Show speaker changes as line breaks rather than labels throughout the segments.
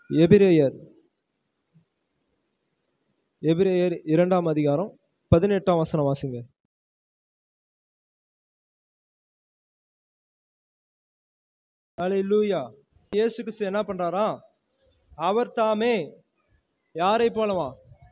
எபிரேயர் எபிரேயர் இரண்டாம் அதிகாரம் பதினெட்டாம் வசனம் வாசிங்க அல்லேலூயா இயேசு கிறிஸ்து என்ன பண்றாராம் அவர் தாமே யாரை போலவா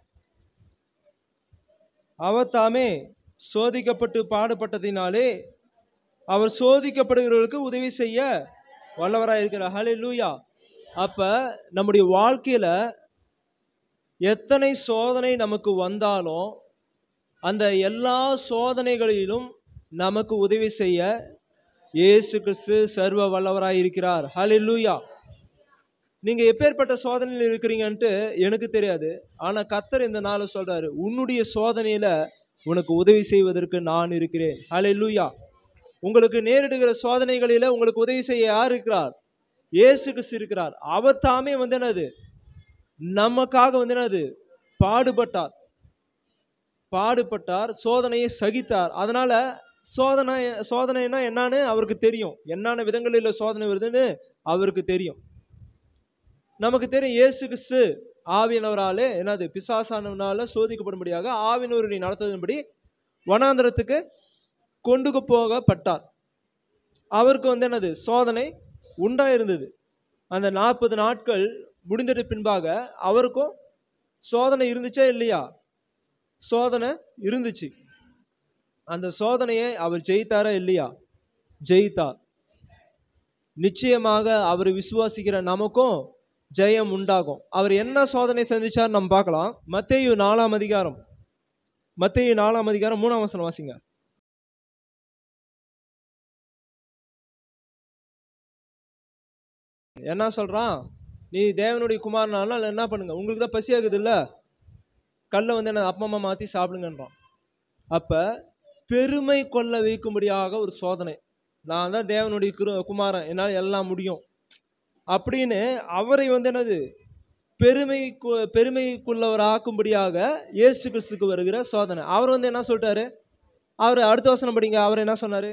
அவர் தாமே சோதிக்கப்பட்டு பாடுபட்டதினாலே அவர் சோதிக்கப்படுகிறவர்களுக்கு உதவி செய்ய வல்லவராக இருக்கிறார் ஹalleluya அப்ப நம்முடைய வாழ்க்கையில எத்தனை சோதனை நமக்கு வந்தாலும் அந்த எல்லா சோதனைகளிலும் நமக்கு உதவி செய்ய இயேசு கிறிஸ்து சர்வ வல்லவராய் இருக்கிறார் ஹalleluya நீங்க எப்பேற்பட்ட சோதனையில் இருக்கிறீங்கன்ட்டு எனக்கு தெரியாது ஆனா கத்தர் இந்த நாளை சொல்றாரு உன்னுடைய சோதனையில உனக்கு உதவி செய்வதற்கு நான் இருக்கிறேன் ஹalleluya உங்களுக்கு நேரிடுகிற சோதனைகளில உங்களுக்கு உதவி செய்ய யார் இருக்கிறார் இயேசு கிறிஸ்து இருக்கிறார் அவர் தாமே வந்து என்னது நமக்காக வந்து என்னது பாடுபட்டார் பாடுபட்டார் சோதனையை சகித்தார் அதனால சோதனை சோதனைனா என்னன்னு அவருக்கு தெரியும் என்னென்ன விதங்களில் சோதனை வருதுன்னு அவருக்கு தெரியும் நமக்கு தெரியும் இயேசு கிறிஸ்து ஆவியனவராலே என்னது பிசாசானவனால சோதிக்கப்படும்படியாக ஆவியனவருடைய நடத்துவதன்படி வனாந்திரத்துக்கு கொண்டு போகப்பட்டார் அவருக்கு வந்து என்னது சோதனை உண்டாயிருந்தது அந்த நாற்பது நாட்கள் முடிந்தது பின்பாக அவருக்கும் சோதனை இருந்துச்சா இல்லையா சோதனை இருந்துச்சு அந்த சோதனையை அவர் ஜெயித்தாரா இல்லையா ஜெயித்தார் நிச்சயமாக அவர் விசுவாசிக்கிற நமக்கும் ஜெயம் உண்டாகும் அவர் என்ன சோதனை சந்திச்சார் நம்ம பார்க்கலாம் மத்தேயு நாலாம் அதிகாரம் மத்தேயு நாலாம் அதிகாரம் மூணாம் வசனம் வாசிங்க என்ன சொல்றான் நீ தேவனுடைய குமாரனால என்ன பண்ணுங்க உங்களுக்கு தான் பசி ஆகுது இல்ல கல்லை வந்து என்ன அப்பமா மாத்தி சாப்பிடுங்கன்றான் அப்ப பெருமை கொள்ள வைக்கும்படியாக ஒரு சோதனை நான் தான் தேவனுடைய குரு குமாரன் என்னால் எல்லாம் முடியும் அப்படின்னு அவரை வந்து என்னது பெருமை பெருமைக்குள்ளவர் ஆக்கும்படியாக இயேசு கிறிஸ்துக்கு வருகிற சோதனை அவர் வந்து என்ன சொல்லிட்டாரு அவர் அடுத்த வசனம் படிங்க அவர் என்ன சொன்னாரு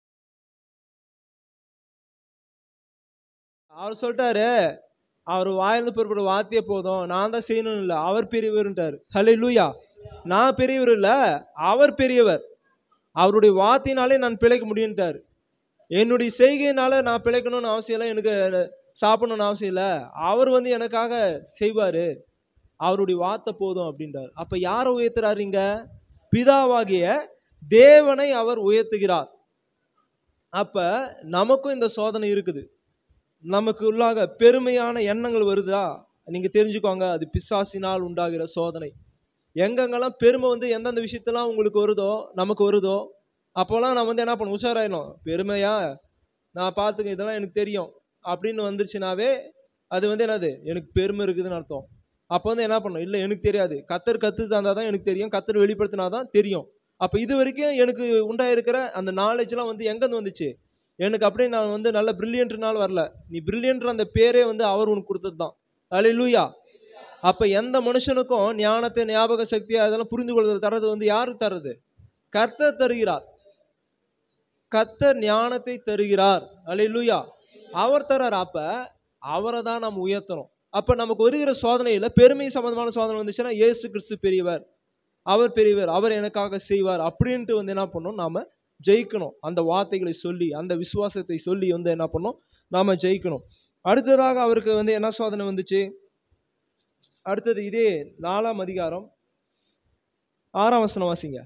அவர் சொல்லிட்டாரு அவர் வாயிலிருந்து பொறுப்பட வார்த்தையே போதும் நான் தான் செய்யணும் இல்லை அவர் பெரியவர்ன்ட்டாரு ஹலே லூயா நான் பெரியவர் இல்லை அவர் பெரியவர் அவருடைய வார்த்தையினாலே நான் பிழைக்க முடியுன்ட்டாரு என்னுடைய செய்கையினால நான் பிழைக்கணும்னு அவசியம் இல்லை எனக்கு சாப்பிடணும்னு அவசியம் இல்லை அவர் வந்து எனக்காக செய்வார் அவருடைய வார்த்தை போதும் அப்படின்றார் அப்போ யாரை உயர்த்துறாரு இங்க பிதாவாகிய தேவனை அவர் உயர்த்துகிறார் அப்ப நமக்கும் இந்த சோதனை இருக்குது நமக்கு உள்ளாக பெருமையான எண்ணங்கள் வருதா நீங்க தெரிஞ்சுக்கோங்க அது பிசாசினால் உண்டாகிற சோதனை எங்கெங்கெல்லாம் பெருமை வந்து எந்தெந்த விஷயத்தெல்லாம் உங்களுக்கு வருதோ நமக்கு வருதோ அப்போல்லாம் நான் வந்து என்ன பண்ணும் உஷாராயிடும் பெருமையா நான் பார்த்துக்க இதெல்லாம் எனக்கு தெரியும் அப்படின்னு வந்துருச்சுனாவே அது வந்து என்னது எனக்கு பெருமை இருக்குதுன்னு அர்த்தம் அப்போ வந்து என்ன பண்ணும் இல்லை எனக்கு தெரியாது கத்தர் கற்று தந்தால் தான் எனக்கு தெரியும் கத்தர் வெளிப்படுத்தினா தான் தெரியும் அப்போ இது வரைக்கும் எனக்கு உண்டாயிருக்கிற அந்த நாலேஜ்லாம் வந்து எங்கேருந்து வந்துச்சு எனக்கு அப்படியே நான் வந்து நல்ல பிரில்லியன்ட்னால வரல நீ பிரில்லியன்ட்ற அந்த பேரே வந்து அவர் உனக்கு கொடுத்தது தான் அலே லூயா அப்போ எந்த மனுஷனுக்கும் ஞானத்தை ஞாபக சக்தி அதெல்லாம் புரிந்து கொள்வது தர்றது வந்து யாருக்கு தர்றது கர்த்தர் தருகிறார் கர்த்தர் ஞானத்தை தருகிறார் அலே லூயா அவர் தர்றார் அப்ப அவரை தான் நம்ம உயர்த்தணும் அப்ப நமக்கு வருகிற சோதனையில பெருமை சம்பந்தமான சோதனை வந்துச்சுன்னா இயேசு கிறிஸ்து பெரியவர் அவர் பெரியவர் அவர் எனக்காக செய்வார் அப்படின்ட்டு வந்து என்ன பண்ணணும் நாம ஜெயிக்கணும் அந்த வார்த்தைகளை சொல்லி அந்த விசுவாசத்தை சொல்லி வந்து என்ன பண்ணணும் நாம ஜெயிக்கணும் அடுத்ததாக அவருக்கு வந்து என்ன சோதனை வந்துச்சு அடுத்தது இதே நாலாம் அதிகாரம் ஆறாம் வசனம் வாசிங்க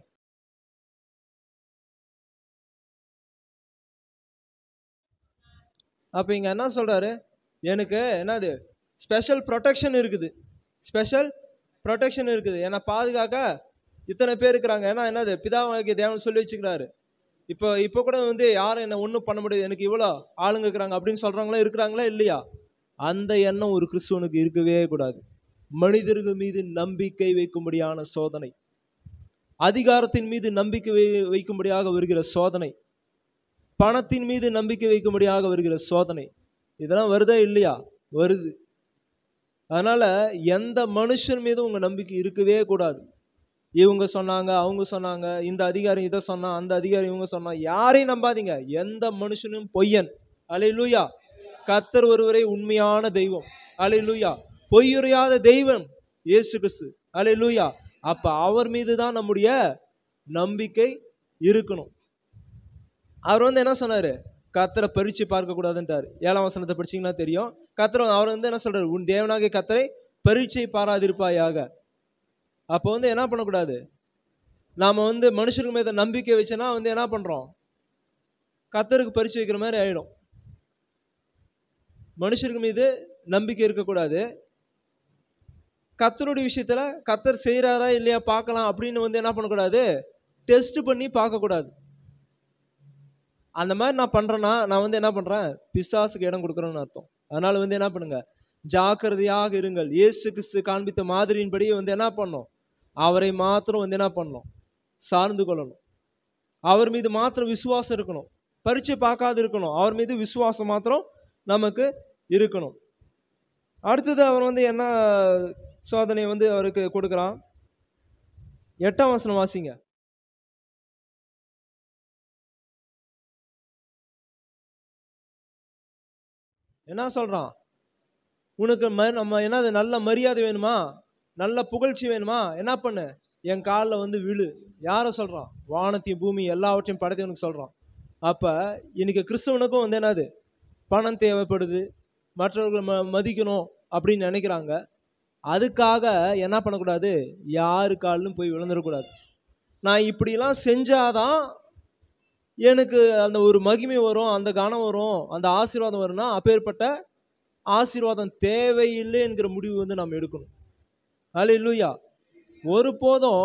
அப்போ இங்கே என்ன சொல்கிறாரு எனக்கு என்னது ஸ்பெஷல் ப்ரொடெக்ஷன் இருக்குது ஸ்பெஷல் ப்ரொடெக்ஷன் இருக்குது ஏன்னா பாதுகாக்க இத்தனை பேர் இருக்கிறாங்க ஏன்னா என்னது பிதாவாகிய தேவன் சொல்லி வச்சுக்கிறாரு இப்போ இப்போ கூட வந்து யாரும் என்ன ஒன்றும் பண்ண முடியாது எனக்கு இவ்வளோ ஆளுங்க இருக்கிறாங்க அப்படின்னு சொல்கிறாங்களா இருக்கிறாங்களா இல்லையா அந்த எண்ணம் ஒரு கிறிஸ்துவனுக்கு இருக்கவே கூடாது மனிதர்கள் மீது நம்பிக்கை வைக்கும்படியான சோதனை அதிகாரத்தின் மீது நம்பிக்கை வை- வைக்கும்படியாக வருகிற சோதனை பணத்தின் மீது நம்பிக்கை வைக்கும்படியாக வருகிற சோதனை இதெல்லாம் வருதா இல்லையா வருது அதனால எந்த மனுஷன் மீதும் உங்க நம்பிக்கை இருக்கவே கூடாது இவங்க சொன்னாங்க அவங்க சொன்னாங்க இந்த அதிகாரி இதை சொன்னா அந்த அதிகாரி இவங்க சொன்னா யாரையும் நம்பாதீங்க எந்த மனுஷனும் பொய்யன் அலையிலூயா கத்தர் ஒருவரே உண்மையான தெய்வம் அலையிலூயா பொய்யுரையாத தெய்வம் இயேசு கிறிஸ்து அலையிலூயா அப்ப அவர் மீது தான் நம்முடைய நம்பிக்கை இருக்கணும் அவர் வந்து என்ன சொன்னாரு கத்தரை பரிச்சு பார்க்க கூடாதுன்றார் ஏழாம் வசனத்தை படிச்சீங்கன்னா தெரியும் கத்தரை அவர் வந்து என்ன சொல்றாரு உன் தேவனாகிய கத்தரை பரீட்சை பாராதிருப்பாயாக அப்போ வந்து என்ன பண்ணக்கூடாது நாம வந்து மனுஷருக்கு மீத நம்பிக்கை வச்சோன்னா வந்து என்ன பண்றோம் கத்தருக்கு பரிச்சு வைக்கிற மாதிரி ஆயிடும் மனுஷருக்கு மீது நம்பிக்கை இருக்கக்கூடாது கத்தருடைய விஷயத்துல கத்தர் செய்கிறாரா இல்லையா பார்க்கலாம் அப்படின்னு வந்து என்ன பண்ணக்கூடாது டெஸ்ட் பண்ணி பார்க்கக்கூடாது அந்த மாதிரி நான் பண்றேன்னா நான் வந்து என்ன பண்றேன் பிசாசுக்கு இடம் கொடுக்குறேன்னு அர்த்தம் அதனால வந்து என்ன பண்ணுங்க ஜாக்கிரதையாக இருங்கள் இயேசு கிறிஸ்து காண்பித்த மாதிரியின்படி வந்து என்ன பண்ணணும் அவரை மாத்திரம் வந்து என்ன பண்ணணும் சார்ந்து கொள்ளணும் அவர் மீது மாத்திரம் விசுவாசம் இருக்கணும் பரீட்சை பார்க்காது இருக்கணும் அவர் மீது விசுவாசம் மாத்திரம் நமக்கு இருக்கணும் அடுத்தது அவர் வந்து என்ன சோதனை வந்து அவருக்கு கொடுக்குறான் எட்டாம் வசனம் வாசிங்க என்ன சொல்றான் உனக்கு ம- நம்ம என்னது நல்ல மரியாதை வேணுமா நல்ல புகழ்ச்சி வேணுமா என்ன பண்ணு என் காலில் வந்து விழு யாரை சொல்றான் வானத்தையும் பூமி எல்லாவற்றையும் படைத்தவனுக்கு சொல்றான் அப்ப இன்னைக்கு கிறிஸ்தவனுக்கும் வந்து என்னது பணம் தேவைப்படுது மற்றவர்களை ம மதிக்கணும் அப்படின்னு நினைக்கிறாங்க அதுக்காக என்ன பண்ணக்கூடாது யாரு காலிலும் போய் விழுந்துடக்கூடாது நான் இப்படிலாம் செஞ்சாதான் எனக்கு அந்த ஒரு மகிமை வரும் அந்த கனம் வரும் அந்த ஆசீர்வாதம் வரும்னா அப்பேற்பட்ட ஆசீர்வாதம் தேவையில்லை என்கிற முடிவு வந்து நாம் எடுக்கணும் அல்ல இல்லையா ஒருபோதும்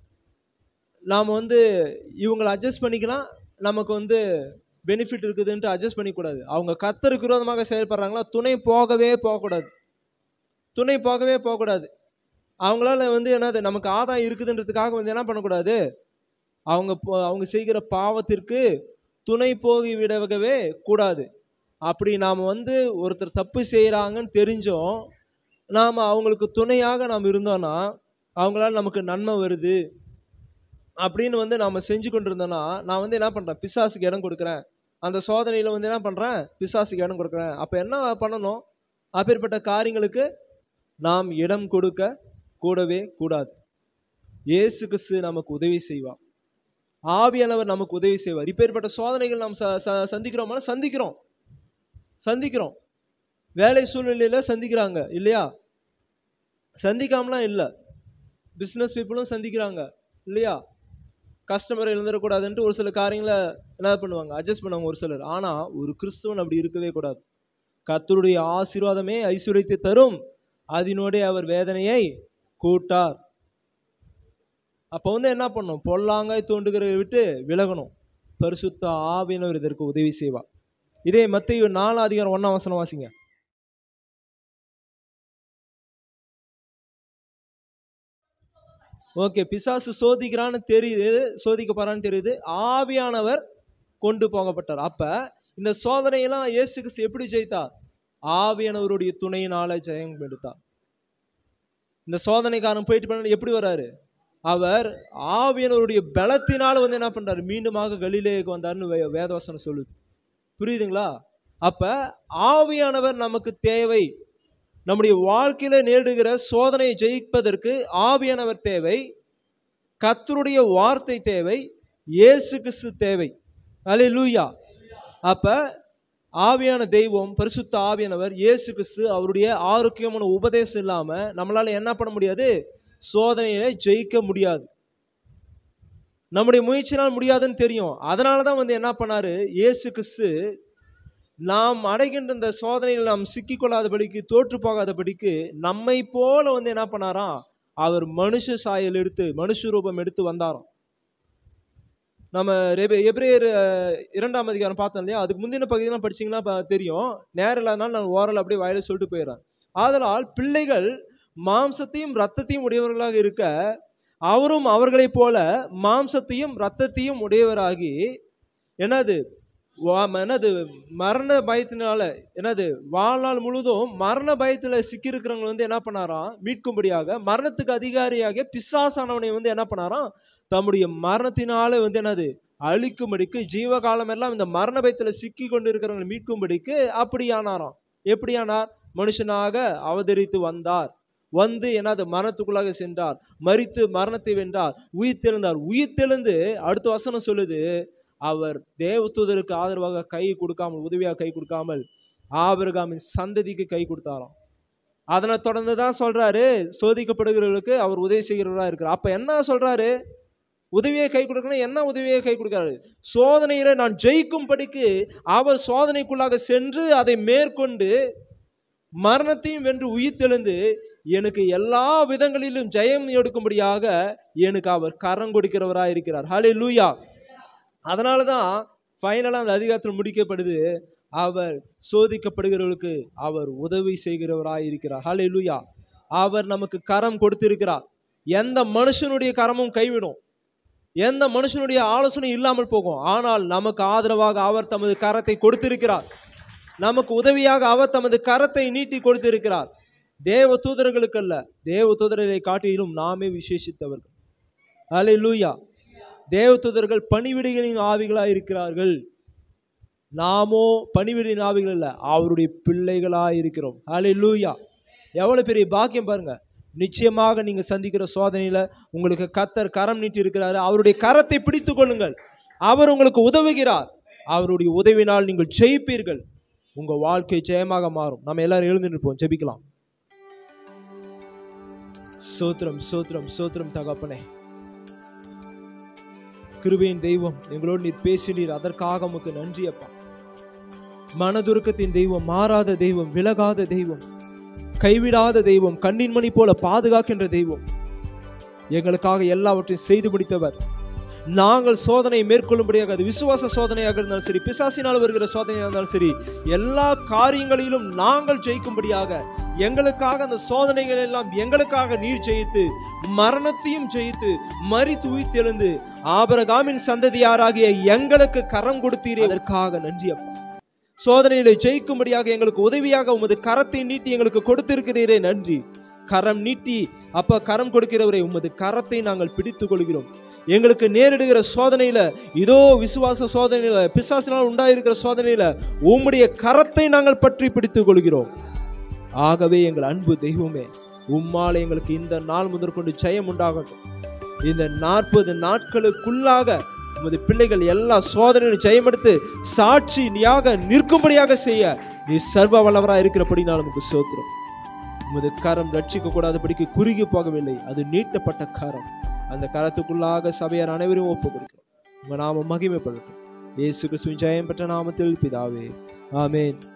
நாம் வந்து இவங்களை அட்ஜஸ்ட் பண்ணிக்கலாம் நமக்கு வந்து பெனிஃபிட் இருக்குதுன்ட்டு அட்ஜஸ்ட் பண்ணிக்கூடாது அவங்க கத்தருக்கு விரோதமாக செயல்படுறாங்களா துணை போகவே போகக்கூடாது துணை போகவே போகக்கூடாது அவங்களால வந்து என்னது நமக்கு ஆதாயம் இருக்குதுன்றதுக்காக வந்து என்ன பண்ணக்கூடாது அவங்க போ- அவங்க செய்கிற பாவத்திற்கு துணை போகி விடவே கூடாது அப்படி நாம் வந்து ஒருத்தர் தப்பு செய்கிறாங்கன்னு தெரிஞ்சோம் நாம் அவங்களுக்கு துணையாக நாம் இருந்தோன்னா அவங்களால நமக்கு நன்மை வருது அப்படின்னு வந்து நாம் செஞ்சு கொண்டு இருந்தோன்னா நான் வந்து என்ன பண்ணுறேன் பிசாசுக்கு இடம் கொடுக்குறேன் அந்த சோதனையில் வந்து என்ன பண்ணுறேன் பிசாசுக்கு இடம் கொடுக்குறேன் அப்போ என்ன பண்ணணும் அப்பேற்பட்ட காரியங்களுக்கு நாம் இடம் கொடுக்க கூடவே கூடாது இயேசு கிறிஸ்து நமக்கு உதவி செய்வார் ஆவியானவர் நமக்கு உதவி செய்வார் இப்பேற்பட்ட சோதனைகள் நாம் ச ச- சந்திக்கிறோமா சந்திக்கிறோம் சந்திக்கிறோம் வேலை சூழ்நிலையில சந்திக்கிறாங்க இல்லையா சந்திக்காமலாம் இல்லை பிஸ்னஸ் பீப்புளும் சந்திக்கிறாங்க இல்லையா கஸ்டமர் எழுந்துடக்கூடாதுன்ட்டு ஒரு சில காரியங்களை என்ன பண்ணுவாங்க அட்ஜஸ்ட் பண்ணுவாங்க ஒரு சிலர் ஆனால் ஒரு கிறிஸ்துவன் அப்படி இருக்கவே கூடாது கர்த்தருடைய ஆசீர்வாதமே ஐஸ்வர்யத்தை தரும் அதனோடே அவர் வேதனையை கூட்டார் அப்போ வந்து என்ன பண்ணும் பொல்லாங்காய் தோண்டுகிறதை விட்டு விலகணும் பரிசுத்த ஆவியினர் இதற்கு உதவி செய்வார் இதே மத்திய நாலு அதிகாரம் ஒன்னாம் வசனம் வாசிங்க ஓகே பிசாசு சோதிக்கிறான்னு தெரியுது சோதிக்க போறான்னு தெரியுது ஆவியானவர் கொண்டு போகப்பட்டார் அப்ப இந்த சோதனையெல்லாம் இயேசு கிறிஸ்து எப்படி ஜெயித்தார் ஆவியானவருடைய துணையினால ஜெயம் எடுத்தார் இந்த சோதனைக்காரன் போயிட்டு பண்ண எப்படி வராரு அவர் ஆவியானவருடைய பலத்தினால வந்து என்ன பண்றாரு மீண்டுமாக கலிலேயுக்கு வந்தாருன்னு வே- வேதவசனம் சொல்லுது புரியுதுங்களா அப்ப ஆவியானவர் நமக்கு தேவை நம்முடைய வாழ்க்கையில நேரிடுகிற சோதனையை ஜெயிப்பதற்கு ஆவியானவர் தேவை கர்த்தருடைய வார்த்தை தேவை இயேசு கிறிஸ்து தேவை அல்லேலூயா அப்ப ஆவியான தெய்வம் பரிசுத்த ஆவியானவர் இயேசு கிறிஸ்து அவருடைய ஆரோக்கியமான உபதேசம் இல்லாம நம்மளால என்ன பண்ண முடியாது சோதனையை ஜெயிக்க முடியாது நம்முடைய முயற்சினால் முடியாதுன்னு தெரியும் அதனால தான் வந்து என்ன பண்ணாரு இயேசு கிறிஸ்து நாம் அடைகின்ற இந்த சோதனையில் நாம் சிக்கிக்கொள்ளாதபடிக்கு தோற்று போகாதபடிக்கு நம்மை போல வந்து என்ன பண்ணாராம் அவர் மனுஷ சாயல் எடுத்து மனுஷ ரூபம் எடுத்து வந்தாராம் நம்ம ரெபே எப்ரேயர் அஹ், இரண்டாம் அதிகாரம் பார்த்தோம் இல்லையா அதுக்கு முந்தின பகுதியெல்லாம் படிச்சீங்கன்னா ப- தெரியும் நேரம் இல்லாதனால நான் ஓரல் அப்படியே வாயில சொல்லிட்டு போயிடுறேன் ஆதலால் பிள்ளைகள் மாம்சத்தையும் இரத்தத்தையும் உடையவர்களாக இருக்க அவரும் அவர்களைப் போல மாம்சத்தையும் இரத்தத்தையும் உடையவராகி என்னது வா- என்னது மரண பயத்தினால என்னது வாழ்நாள் முழுதும் மரண பயத்துல சிக்கியிருக்கிறவங்க வந்து என்ன பண்ணாராம் மீட்கும்படியாக மரணத்துக்கு அதிகாரியாக பிசாசானவனை வந்து என்ன பண்ணாராம் தம்முடைய மரணத்தினால வந்து என்னது அழிக்கும்படிக்கு ஜீவகாலம் எல்லாம் இந்த மரண பயத்துல சிக்கி கொண்டு இருக்கிறவங்களை மீட்கும்படிக்கு அப்படியானாராம் எப்படியானார் மனுஷனாக அவதரித்து வந்தார் வந்து என்னது மரணத்துக்குள்ளாக சென்றார் மரித்து மரணத்தை வென்றார் உயிர் தெழுந்தார் உயிர் தெழுந்து அடுத்த வசனம் சொல்லுது அவர் தேவதூதருக்கு ஆதரவாக கை கொடுக்காமல் உதவியாக கை கொடுக்காமல் ஆபிரகாமின் சந்ததிக்கு கை கொடுத்தாராம் அதனை தொடர்ந்து தான் சொல்றாரு சோதிக்கப்படுகிறவர்களுக்கு அவர் உதவி செய்கிறவராக இருக்கிறார் அப்ப என்ன சொல்றாரு உதவியை கை கொடுக்கணும் என்ன உதவியை கை கொடுக்கிறாரு சோதனையில நான் ஜெயிக்கும்படிக்கு அவர் சோதனைக்குள்ளாக சென்று அதை மேற்கொண்டு மரணத்தையும் வென்று உயிர் தெழுந்து எனக்கு எல்லா விதங்களிலும் ஜெயம் எடுக்கும்படியாக எனக்கு அவர் கரம் கொடுக்கிறவராக இருக்கிறார் ஹலே லூயா அதனால தான் ஃபைனலாக அந்த அதிகாரத்தில் முடிக்கப்படுது அவர் சோதிக்கப்படுகிறவர்களுக்கு அவர் உதவி செய்கிறவராய் இருக்கிறார் ஹலே லூயா அவர் நமக்கு கரம் கொடுத்திருக்கிறார் எந்த மனுஷனுடைய கரமும் கைவிடும் எந்த மனுஷனுடைய ஆலோசனை இல்லாமல் போகும் ஆனால் நமக்கு ஆதரவாக அவர் தமது கரத்தை கொடுத்திருக்கிறார் நமக்கு உதவியாக அவர் தமது கரத்தை நீட்டி கொடுத்திருக்கிறார் தேவ தூதர்களுக்கு அல்ல தேவ தூதர்களை காட்டிலும் நாமே விசேஷித்தவர்கள் ஹலே லூயா தேவ தூதர்கள் பணிவிடைகளின் ஆவிகளாக இருக்கிறார்கள் நாமோ பணிவிடையின் ஆவிகள் அல்ல அவருடைய பிள்ளைகளாக இருக்கிறோம் ஹலே லூயா எவ்வளோ பெரிய பாக்கியம் பாருங்க நிச்சயமாக நீங்க சந்திக்கிற சோதனையில உங்களுக்கு கத்தர் கரம் நீட்டி இருக்கிறாரு அவருடைய கரத்தை பிடித்து கொள்ளுங்கள் அவர் உங்களுக்கு உதவுகிறார் அவருடைய உதவினால் நீங்கள் ஜெயிப்பீர்கள் உங்க வாழ்க்கை ஜெயமாக மாறும் நம்ம எல்லாரும் எழுந்து நிற்போம் ஜெபிக்கலாம் சோத்திரம் சோத்திரம் சோத்திரம் தகப்பனே கிருபையின் தெய்வம் எங்களோடு நீர் பேசினீர் அதற்காக உமக்கு நன்றி அப்பா மனதுருக்கத்தின் தெய்வம் மாறாத தெய்வம் விலகாத தெய்வம் கைவிடாத தெய்வம் கண்ணின் மணி போல பாதுகாக்கின்ற தெய்வம் எங்களுக்காக எல்லாவற்றையும் செய்து முடித்தவர் நாங்கள் சோதனையை மேற்கொள்ளும்படியாக அது விசுவாச சோதனையாக இருந்தாலும் சரி பிசாசினால் வருகிற சோதனையாக இருந்தாலும் சரி எல்லா காரியங்களிலும் நாங்கள் ஜெயிக்கும்படியாக எங்களுக்காக அந்த சோதனைகள் எல்லாம் எங்களுக்காக நீர் ஜெயித்து மரணத்தையும் ஜெயித்து மறித்து உயிர்த்தெழுந்து ஆபரகாமின் சந்ததியாராகிய எங்களுக்கு கரம் கொடுத்தீரே அதற்காக நன்றி அப்பா சோதனையில ஜெயிக்கும்படியாக எங்களுக்கு உதவியாக உமது கரத்தை நீட்டி எங்களுக்கு கொடுத்திருக்கிறீரே நன்றி கரம் நீட்டி அப்ப கரம் கொடுக்கிறவரை உமது கரத்தை நாங்கள் பிடித்துக் கொள்கிறோம் எங்களுக்கு நேரிடுகிற சோதனையில இதோ விசுவாச சோதனையில பிசாசினால் உண்டாயிருக்கிற சோதனையில உம்முடைய கரத்தை நாங்கள் பற்றி பிடித்துக் கொள்கிறோம் ஆகவே எங்கள் அன்பு தெய்வமே உம்மால் எங்களுக்கு இந்த நாள் முதற்கொண்டு ஜெயம் உண்டாகட்டும் இந்த நாற்பது நாட்களுக்குள்ளாக உமது பிள்ளைகள் எல்லா சோதனையும் ஜெயமெடுத்து சாட்சியாக நிற்கும்படியாக செய்ய நீ சர்வ வல்லவராக இருக்கிறபடி நான் நமக்கு சோத்திரம் உமது கரம் ரட்சிக்க கூடாதபடிக்கு குறுகி போகவில்லை அது நீட்டப்பட்ட கரம் அந்த கரத்துக்குள்ளாக சபையார் அனைவரும் ஒப்பு கொடுக்கிறோம் உங்க நாம மகிமைப்படட்டும் இயேசு கிறிஸ்துவின் ஜெயம் பெற்ற நாமத்தில் பிதாவே ஆமென்